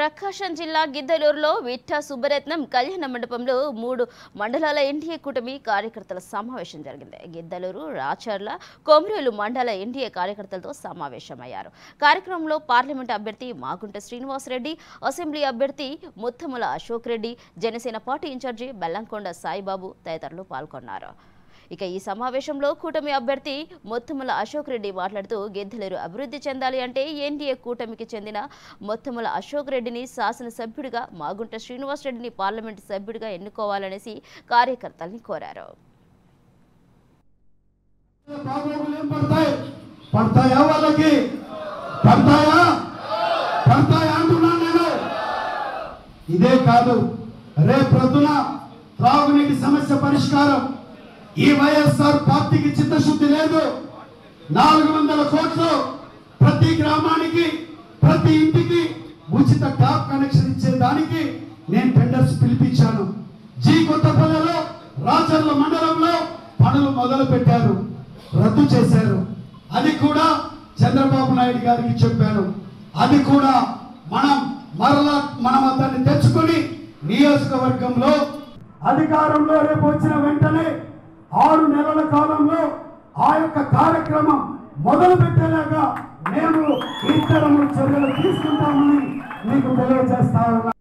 ప్రకాశం జిల్లా గిద్దలూరులో విట్ట సుబ్బరత్నం కళ్యాణ మండపంలో మూడు మండలాల ఎన్డీఏ కూటమి కార్యకర్తల సమావేశం జరిగింది గిద్దలూరు రాచర్ల కొమరేలు మండల ఎన్డీఏ కార్యకర్తలతో సమావేశమయ్యారు కార్యక్రమంలో పార్లమెంట్ అభ్యర్థి మాగుంట శ్రీనివాసరెడ్డి అసెంబ్లీ అభ్యర్థి ముత్తముల అశోక్ రెడ్డి జనసేన పార్టీ ఇన్ఛార్జి బెల్లంకొండ సాయిబాబు తదితరులు పాల్గొన్నారు ఇక ఈ సమావేశంలో కూటమి అభ్యర్థి మొత్తముల అశోక్ రెడ్డి మాట్లాడుతూ గిద్దలేరు అభివృద్ధి చెందాలి అంటే ఎన్డీఏ కూటమికి చెందిన మొత్తముల అశోక్ రెడ్డిని శాసనసభ్యుడిగా మాగుంట శ్రీనివాస్ రెడ్డిని పార్లమెంటు సభ్యుడిగా ఎన్నుకోవాలనేసి కార్యకర్తల్ని కోరారు బాగోగులు ఏం పడతాయి పడతాయా వాళ్ళకి పడతాయా పడతాయా అంటున్నాను నేను ఇదే కాదు రేపు ప్రొద్దున త్రాగునీటి సమస్య పరిష్కారం ఈ వైఎస్ఆర్ పార్టీకి చిత్తశుద్ధి లేదు నాలుగు వందల కోట్లు ప్రతి గ్రామానికి ప్రతి ఇంటికి ఉచిత ట్యాప్ కనెక్షన్ ఇచ్చేదానికి నేను టెండర్స్ పిలిపించాను జీ కొత్తపల్లెలో రాచర్ల మండలంలో పనులు మొదలు పెట్టారు రద్దు చేశారు అది కూడా చంద్రబాబు నాయుడు గారికి చెప్పాను అది కూడా మనం మరలా మనం అతన్ని తెచ్చుకొని నియోజకవర్గంలో అధికారంలో రేపు వచ్చిన వెంటనే ఆరు నెలల కాలంలో ఆ యొక్క కార్యక్రమం మొదలు పెట్టేలాగా మేము ఇతరము చర్యలు తీసుకుంటామని మీకు తెలియజేస్తా ఉన్నా